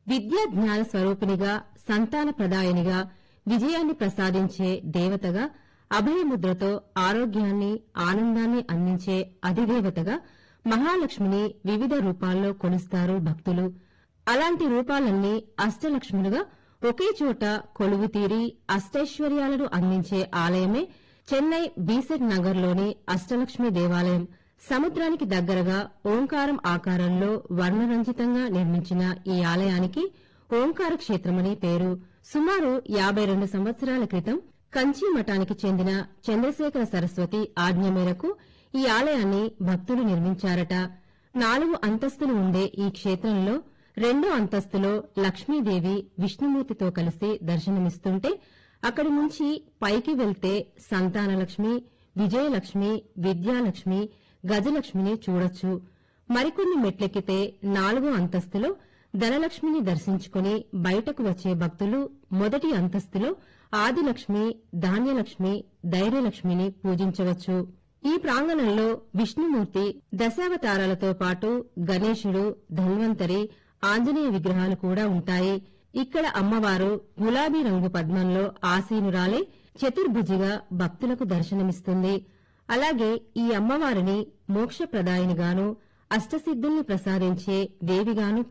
విద్యా జ్ఞాన స్వరూపిణిగా సంతాన ప్రదాయనిగా విజయాన్ని ప్రసాదించే దేవతగా అభయముద్రతో ఆరోగ్యాన్ని ఆనందాన్ని అందించే అధిదేవతగా మహాలక్ష్మిని వివిధ రూపాల్లో కొలుస్తారు భక్తులు అలాంటి రూపాలన్నీ అష్టలక్ష్ములుగా ఒకే చోట కొలువు తీరి అష్టైశ్వర్యాలను అందించే ఆలయమే చెన్నై బీసెట్ నగర్లోని అష్టలక్ష్మి దేవాలయం సముద్రానికి దగ్గరగా ఓంకారం ఆకారంలో వర్ణరంజితంగా నిర్మించిన ఈ ఆలయానికి ఓంకార క్షేత్రమని పేరు సుమారు యాబై రెండు సంవత్సరాల క్రితం కంచి మఠానికి చెందిన చంద్రశేఖర సరస్వతి ఆజ్ఞ మేరకు ఈ ఆలయాన్ని భక్తులు నిర్మించారట నాలుగు అంతస్తులు ఉండే ఈ క్షేత్రంలో రెండో అంతస్తులో లక్ష్మీదేవి విష్ణుమూర్తితో కలిసి దర్శనమిస్తుంటే అక్కడి నుంచి పైకి వెళ్తే సంతానలక్ష్మి విజయలక్ష్మి విద్యాలక్ష్మి గజలక్ష్మిని చూడొచ్చు మరికొన్ని మెట్లెక్కితే నాలుగో అంతస్తులో ధనలక్ష్మిని దర్శించుకుని బయటకు వచ్చే భక్తులు మొదటి అంతస్తులో ఆదిలక్ష్మి ధాన్యలక్ష్మి ధైర్యలక్ష్మిని పూజించవచ్చు ఈ ప్రాంగణంలో విష్ణుమూర్తి దశావతారాలతో పాటు గణేశుడు ధన్వంతరి ఆంజనేయ విగ్రహాలు కూడా ఉంటాయి ఇక్కడ అమ్మవారు గులాబీ రంగు పద్మంలో ఆసీనురాలే చతుర్భుజిగా భక్తులకు దర్శనమిస్తుంది అలాగే ఈ అమ్మవారిని మోక్షప్రదాయినిగాను అష్టసిద్ధుల్ని ప్రసాదించే దేవిగాను